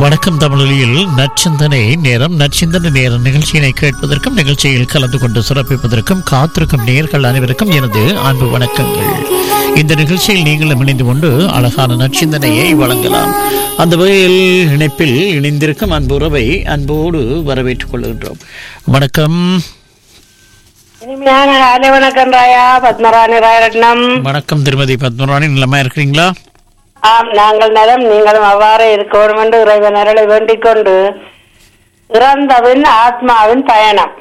வணக்கம் தமிழொலியில் நற்சிந்தனை நேரம் நற்சிந்தனை நேர நிகழ்ச்சியினை கேட்பதற்கும் நிகழ்ச்சியில் கலந்து கொண்டு சிறப்பிப்பதற்கும் காத்திருக்கும் நேர்கள் அனைவருக்கும் எனது அன்பு வணக்கங்கள் இந்த நிகழ்ச்சியில் நீங்களும் இணைந்து கொண்டு அழகான நற்சிந்தனையை வழங்கலாம் அந்த வகையில் இணைப்பில் இணைந்திருக்கும் அன்பு உறவை அன்போடு வரவேற்றுக் கொள்கின்றோம் வணக்கம் இனிமையான காலை வணக்கம் ராயா பத்மராணி ராயரட்னம் வணக்கம் திருமதி பத்மராணி நிலமா இருக்கிறீங்களா ஆம் நாங்கள் நலம் நீங்களும் அவ்வாறே இருக்கணும் என்று இறைவன் அருளை வேண்டிக் கொண்டு இறந்தவின் ஆத்மாவின் பயணம்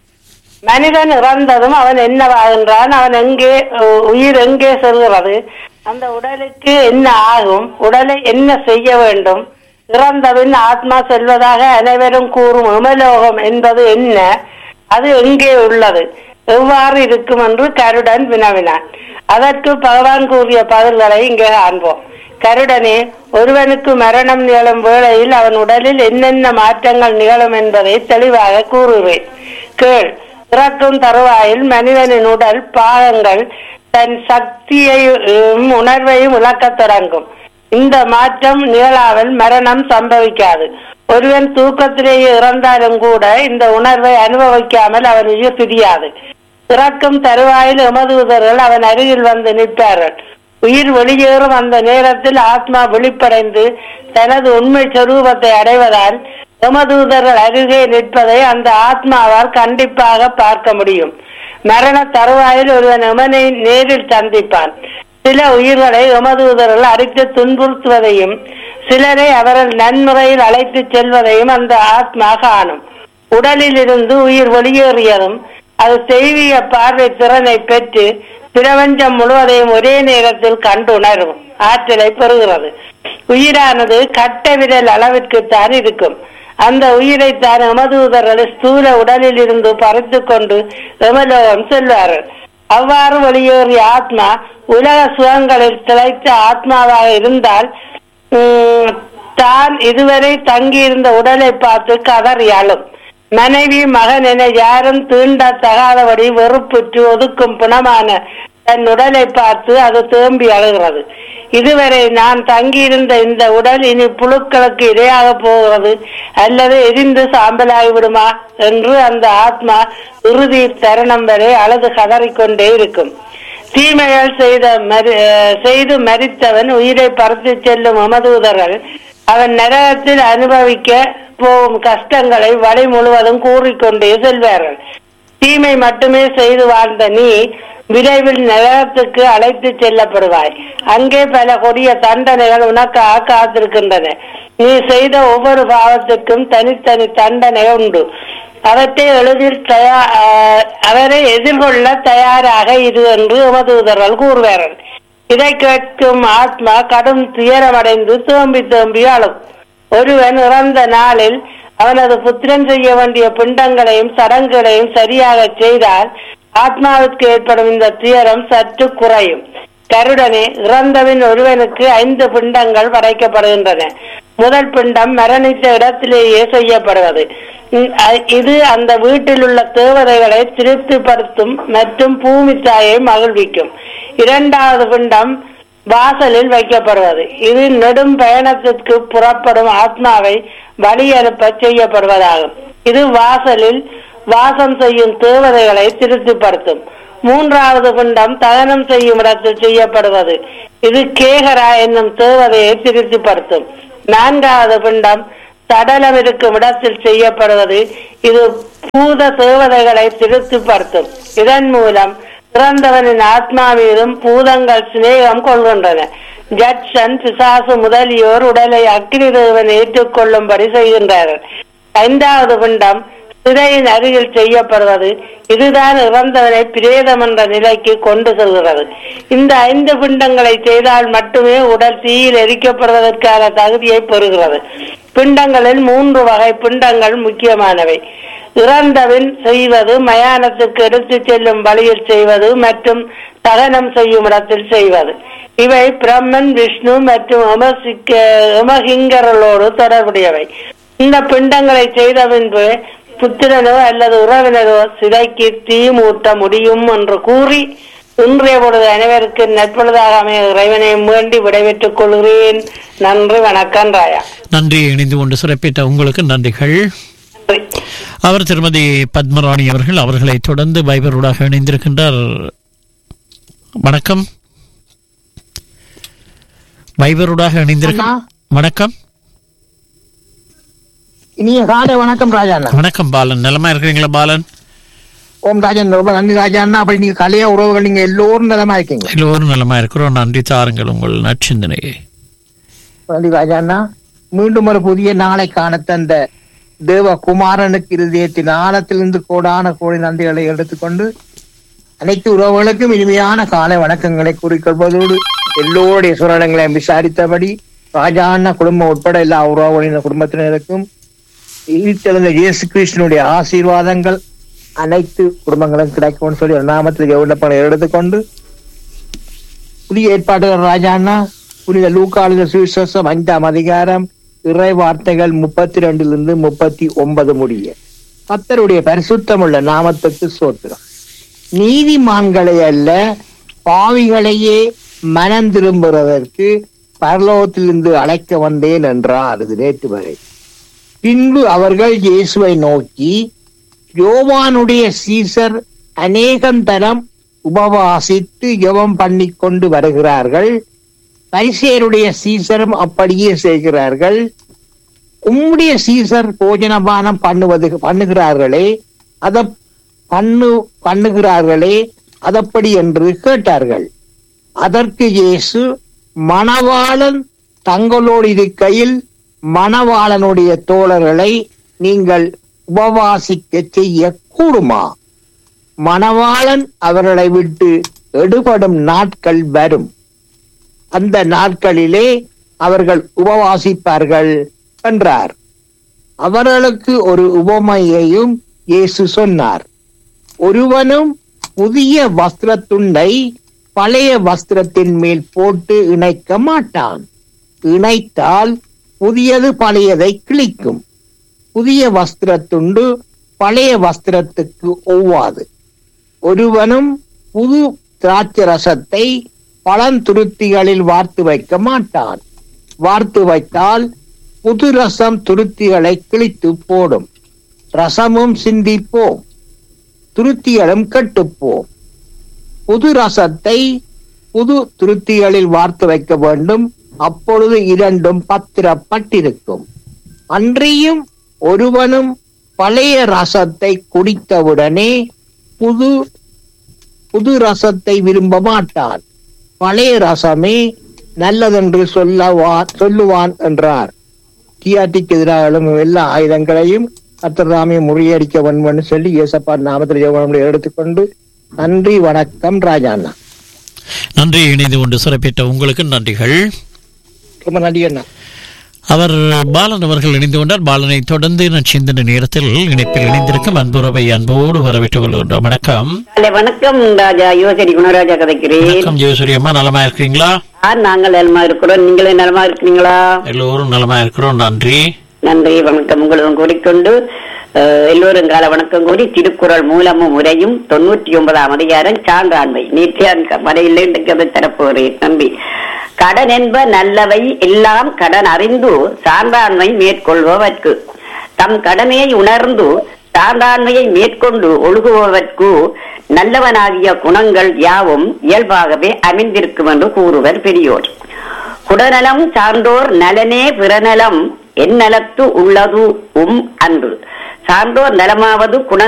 மனிதன் இறந்ததும் அவன் என்னவாகின்றான் அவன் எங்கே உ- உயிர் எங்கே செல்கிறது அந்த உடலுக்கு என்ன ஆகும் உடலை என்ன செய்ய வேண்டும் இறந்தபின் ஆத்மா செல்வதாக அனைவரும் கூறும் இமலோகம் என்பது என்ன அது எங்கே உள்ளது எவ்வாறு இருக்கும் என்று கருடன் வினவினான் அதற்கு பகவான் கூறிய பதில்களை இங்கே காண்போம் கருடனே ஒருவனுக்கு மரணம் நிகழும் வேளையில் அவன் உடலில் என்னென்ன மாற்றங்கள் நிகழும் என்பதை தெளிவாக கூறுவேன் கேள் இறக்கும் தருவாயில் மனிதனின் உடல் பாகங்கள் தன் சக்தியையும் உணர்வையும் இழக்கத் தொடங்கும் இந்த மாற்றம் நிகழாமல் மரணம் சம்பவிக்காது ஒருவன் தூக்கத்திலேயே இறந்தாலும் கூட இந்த உணர்வை அனுபவிக்காமல் அவன் உயிர் பிரியாது இறக்கும் தருவாயில் எமதூதர்கள் அவன் அருகில் வந்து நிற்பார்கள் உயிர் வெளியேறும் அந்த நேரத்தில் ஆத்மா விழிப்படைந்து தனது உண்மை சொரூபத்தை அடைவதால் எமதூதர்கள் அருகே நிற்பதை அந்த ஆத்மாவால் கண்டிப்பாக பார்க்க முடியும் மரண தருவாயில் ஒருவன் எமனை நேரில் சந்திப்பான் சில உயிர்களை எமதூதர்கள் அடித்து துன்புறுத்துவதையும் சிலரை அவர்கள் நன்முறையில் அழைத்துச் செல்வதையும் அந்த ஆத்மா காணும் உடலில் இருந்து உயிர் வெளியேறியதும் அது தெய்வீக பார்வை திறனை பெற்று பிரபஞ்சம் முழுவதையும் ஒரே நேரத்தில் கண்டுணரும் ஆற்றலை பெறுகிறது உயிரானது கட்ட விரல் அளவிற்குத்தான் இருக்கும் அந்த உயிரை தான் எமதூதர்கள் ஸ்தூல உடலில் இருந்து பறித்து கொண்டு எமலோகம் செல்வார்கள் அவ்வாறு வெளியேறிய ஆத்மா உலக சுகங்களில் திளைத்த ஆத்மாவாக இருந்தால் உம், தான் இதுவரை தங்கியிருந்த உடலை பார்த்து கதறி அழும் மனைவி மகன் என யாரும் தீண்டத்தகாதபடி வெறுப்புற்று ஒதுக்கும் பிணமான தன் உடலை பார்த்து அது தேம்பி அழுகிறது இதுவரை நான் தங்கியிருந்த இந்த உடல் இனி புழுக்களுக்கு இரையாக போகிறது அல்லது எரிந்து சாம்பலாகி விடுமா என்று அந்த ஆத்மா இறுதி தருணம் வரை அழுது கதறிக்கொண்டே இருக்கும் தீமைகள் செய்த மரி- அஹ் செய்து மரித்தவன் உயிரை பறித்து செல்லும் அமதூதர்கள் அவன் நரகத்தில் அனுபவிக்க போகும் கஷ்டங்களை வழி முழுவதும் கூறிக்கொண்டே செல்வார்கள் தீமை மட்டுமே செய்து வாழ்ந்த நீ விரைவில் நரகத்துக்கு அழைத்து செல்லப்படுவாய் அங்கே பல கொடிய தண்டனைகள் உனக்காக காத்திருக்கின்றன நீ செய்த ஒவ்வொரு பாவத்துக்கும் தனித்தனி தண்டனை உண்டு அவற்றை எளிதில் தயா ஆஹ் அவரை எதிர்கொள்ள தயாராக இரு என்று உமதூதர்கள் கூறுவார்கள் இதை கேட்கும் ஆத்மா கடும் துயரமடைந்து தேம்பி தேம்பி அழும் ஒருவன் இறந்த நாளில் அவனது புத்திரன் செய்ய வேண்டிய பிண்டங்களையும் சடங்குகளையும் சரியாக செய்தால் ஆத்மாவிற்கு ஏற்படும் இந்த துயரம் சற்று குறையும் கருடனே இறந்தவின் ஒருவனுக்கு ஐந்து பிண்டங்கள் படைக்கப்படுகின்றன முதல் பிண்டம் மரணித்த இடத்திலேயே செய்யப்படுவது உம், அ- இது அந்த வீட்டில் உள்ள தேவதைகளை திருப்திப்படுத்தும் மற்றும் பூமி தாயை மகிழ்விக்கும் இரண்டாவது பிண்டம் வாசலில் வைக்கப்படுவது இது நெடும் பயணத்திற்கு புறப்படும் ஆத்மாவை வழி அனுப்ப செய்யப்படுவதாகும் இது வாசலில் வாசம் செய்யும் தேவதைகளை திருப்திப்படுத்தும் மூன்றாவது பிண்டம் தகனம் செய்யும் இடத்தில் செய்யப்படுவது இது கேகரா என்னும் தேவதையை திருப்திப்படுத்தும் நான்காவது பிண்டம் சடலம் இருக்கும் இடத்தில் செய்யப்படுவது இது பூத தேவதைகளை திருப்திப்படுத்தும் இதன் மூலம் இறந்தவனின் ஆத்மா மீதும் பூதங்கள் சிநேகம் கொள்கின்றன ஜட்சன் பிசாசு முதலியோர் உடலை அக்னி தேவன் ஏற்றுக்கொள்ளும்படி செய்கின்றார்கள் ஐந்தாவது பிண்டம் சிறையின் அருகில் செய்யப்படுவது இதுதான் இறந்தவனை பிரேதம் என்ற நிலைக்கு கொண்டு செல்கிறது இந்த ஐந்து பிண்டங்களை செய்தால் மட்டுமே உடல் தீயில் எரிக்கப்படுவதற்கான தகுதியை பெறுகிறது பிண்டங்களில் மூன்று வகை பிண்டங்கள் முக்கியமானவை இறந்தபின் செய்வது மயானத்துக்கு எடுத்துச் செல்லும் வழியில் செய்வது மற்றும் தகனம் செய்யும் இடத்தில் செய்வது இவை பிரம்மன் விஷ்ணு மற்றும் உமசிக்க உமகிங்கர்களோடு தொடர்புடையவை இந்த பிண்டங்களை செய்த பின்பு புத்திரனோ அல்லது உறவினரோ சிதைக்கு தீ மூட்ட முடியும் என்று கூறி இன்றைய பொழுது அனைவருக்கு நற்பொழுதாக அமைய இறைவனை வேண்டி விடைபெற்றுக் கொள்கிறேன் நன்றி வணக்கம் ராயா நன்றி இணைந்து கொண்டு சிறப்பித்த உங்களுக்கு நன்றிகள் நன்றி அவர் திருமதி பத்மராணி அவர்கள் அவர்களை தொடர்ந்து பைபரோடாக இணைந்திருக்கின்றார் வணக்கம் பைபரோடாக இணைந்திருக்க வணக்கம் இனிய காலை வணக்கம் ராஜாண்ணா வணக்கம் பாலன் நலமா இருக்கிறீங்களா பாலன் ஓம் ராஜன் ரொம்ப நன்றி ராஜாண்ணா அப்படி நீங்க கலைய உறவுகள் நீங்க எல்லோரும் நலமா இருக்கீங்க எல்லோரும் நலமா இருக்கிறோம் நன்றி தாருங்கள் உங்கள் நற்சிந்தனையை நன்றி ராஜாண்ணா மீண்டும் ஒரு புதிய நாளை காண தந்த தேவ குமாரனுக்கு இருதயத்தின் ஆழத்திலிருந்து கோடான கோடி நன்றிகளை எடுத்துக்கொண்டு அனைத்து உறவுகளுக்கும் இனிமையான காலை வணக்கங்களை கூறிக்கொள்வதோடு எல்லோருடைய சுரணங்களை விசாரித்தபடி ராஜாண்ணா குடும்பம் உட்பட எல்லா உறவுகளின் குடும்பத்தினருக்கும் ஈர்த்தெழுந்த இயேசு கிருஷ்ணனுடைய ஆசீர்வாதங்கள் அனைத்து குடும்பங்களும் கிடைக்கும்னு சொல்லி ஒரு நாமத்தில் எவ்வளவு எடுத்துக்கொண்டு புதிய ஏற்பாடுகள் ராஜாண்ணா புனித லூக்காளுத சுவிசேஷம் ஐந்தாம் அதிகாரம் இறை வார்த்தைகள் முப்பத்தி ரெண்டிலிருந்து முப்பத்தி ஒன்பது முடிய கத்தருடைய பரிசுத்தமுள்ள நாமத்துக்கு சோத்திரம் நீதிமான்களை அல்ல பாவிகளையே மனம் திரும்புவதற்கு பரலோகத்திலிருந்து அழைக்க வந்தேன் என்றார் இது நேற்று வரை பின்பு அவர்கள் இயேசுவை நோக்கி யோவானுடைய சீசர் அநேகம் தரம் உபவாசித்து ஜெபம் பண்ணி கொண்டு வருகிறார்கள் பரிசேருடைய சீசரும் அப்படியே செய்கிறார்கள் உம்முடைய சீசர் போஜனபானம் பண்ணுவது பண்ணுகிறார்களே அத பண்ணு பண்ணுகிறார்களே அதப்படி என்று கேட்டார்கள் அதற்கு இயேசு மணவாளன் தங்களோடு இருக்கையில் மணவாளனுடைய தோழர்களை நீங்கள் உபவாசிக்க செய்ய கூடுமா மணவாளன் அவர்களை விட்டு எடுபடும் நாட்கள் வரும் அந்த நாட்களிலே அவர்கள் உபவாசிப்பார்கள் என்றார் அவர்களுக்கு ஒரு உபமையையும் இயேசு சொன்னார் ஒருவனும் புதிய வஸ்திரத்துண்டை பழைய வஸ்திரத்தின் மேல் போட்டு இணைக்க மாட்டான் இணைத்தால் புதியது பழையதை கிழிக்கும் புதிய வஸ்திரத்துண்டு பழைய வஸ்திரத்துக்கு ஒவ்வாது ஒருவனும் புது திராட்சை ரசத்தை பழந்துருத்திகளில் வார்த்து வைக்க மாட்டான் வார்த்து வைத்தால் புது ரசம் துருத்திகளை கிழித்து போடும் ரசமும் சிந்திப்போம் துருத்திகளும் கெட்டுப்போம் புது ரசத்தை புது துருத்திகளில் வார்த்து வைக்க வேண்டும் அப்பொழுது இரண்டும் பத்திரப்பட்டிருக்கும் அன்றியும் ஒருவனும் பழைய ரசத்தை குடித்தவுடனே புது புது ரசத்தை விரும்ப மாட்டான் பழைய ரசமே நல்லதென்று சொல்லவான் சொல்லுவான் என்றார் கியாட்டிக்கு எதிராக எழும்பும் எல்லா ஆயுதங்களையும் கத்தர்தாமே முறியடிக்க வன்வன்னு சொல்லி இயேசப்பா நாமத்தில் ஜெவனங்களை எடுத்துக்கொண்டு நன்றி வணக்கம் ராஜாண்ணா நன்றி இணைந்து கொண்டு சிறப்பித்த உங்களுக்கு நன்றிகள் ரொம்ப நன்றி அண்ணா அவர் பாலன் அவர்கள் இணைந்து கொண்டார் பாலனை தொடர்ந்து நச்சிந்தன நேரத்தில் இணைப்பில் இணைந்திருக்கும் அன்புறவை அன்போடு வரவேற்றுக் கொள்கின்றோம் வணக்கம் ஹலோ வணக்கம் ராஜா யுவசரி குணராஜா கதைக்கிறேன் வணக்கம் ஜெயசூரி அம்மா நலமா இருக்கிறீங்களா யார் நாங்கள் நலமா இருக்கிறோம் நீங்களும் நலமா இருக்கிறீங்களா எல்லோரும் நலமா இருக்கிறோம் நன்றி நன்றி வணக்கம் உங்களும் கூறிக்கொண்டு அஹ், எல்லோரும் கால வணக்கம் கூறி திருக்குறள் மூலமும் உரையும் தொண்ணூற்றி ஒன்பதாம் அதிகாரம் சான்றாண்மை நீத்தியான் வரையில் இன்றைக்கு அதை தரப்போகிறேன் நன்றி கடன் என்ப நல்லவை எல்லாம் கடன் அறிந்து சான்றாண்மை மேற்கொள்பவர்க்கு தம் கடமையை உணர்ந்து சான்றாண்மையை மேற்கொண்டு ஒழுகுபவர்க்கு நல்லவனாகிய குணங்கள் யாவும் இயல்பாகவே அமைந்திருக்கும் என்று கூறுவர் பெரியோர் குடநலம் சார்ந்தோர் நலனே பிறநலம் எந்நலத்து உள்ளது உம் அன்று சார்ந்தோர் நலமாவது குண